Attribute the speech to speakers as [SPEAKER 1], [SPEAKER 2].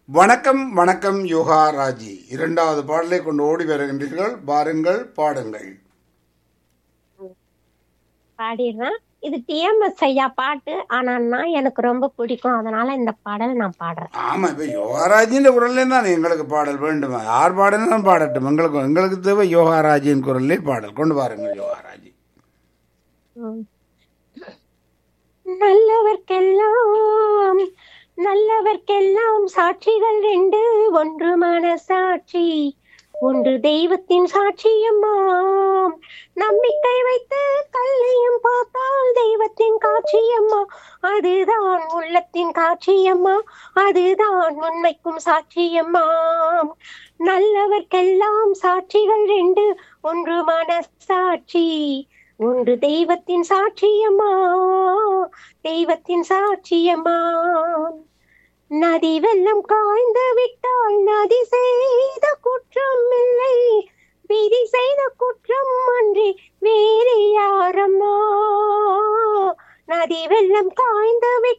[SPEAKER 1] வணக்கம் வணக்கம் யோகா ராஜி இரண்டாவது பாடலை கொண்டு ஓடி வருகின்றீர்கள் பாருங்கள் பாடுங்கள்
[SPEAKER 2] பாடிடுறேன் இது டிஎம்எஸ் ஐயா பாட்டு ஆனா நான் எனக்கு ரொம்ப பிடிக்கும் அதனால இந்த பாடல் நான் பாடுறேன்
[SPEAKER 1] ஆமா இப்ப யோகாராஜின் குரல்லே தான் எங்களுக்கு பாடல் வேண்டுமா யார் பாடலும் பாடட்டும் எங்களுக்கு எங்களுக்கு தேவை யோகாராஜின் குரல்லே பாடல் கொண்டு பாருங்கள் யோகாராஜி
[SPEAKER 2] ம். நல்லவர்க்கெல்லாம் நல்லவர்க்கெல்லாம் சாட்சிகள் ரெண்டு ஒன்று மனசாட்சி ஒன்று தெய்வத்தின் சாட்சியம்மாம் நம்பிக்கை வைத்து கல்லையும் பார்த்தால் தெய்வத்தின் காட்சியம்மா அதுதான் உள்ளத்தின் காட்சியம்மா அதுதான் உண்மைக்கும் சாட்சியம்மாம் நல்லவர்க்கெல்லாம் சாட்சிகள் ரெண்டு ஒன்று மனசாட்சி ஒன்று தெய்வத்தின் சாட்சியம்மா தெய்வத்தின் சாட்சியம்மா நதி வெள்ளம் காய்ந்து விட்டால் நதி செய்த குற்றம் இல்லை விதி செய்த குற்றம் அன்றி வேறு யாரம்மா நதி வெள்ளம் காய்ந்து விட்டால்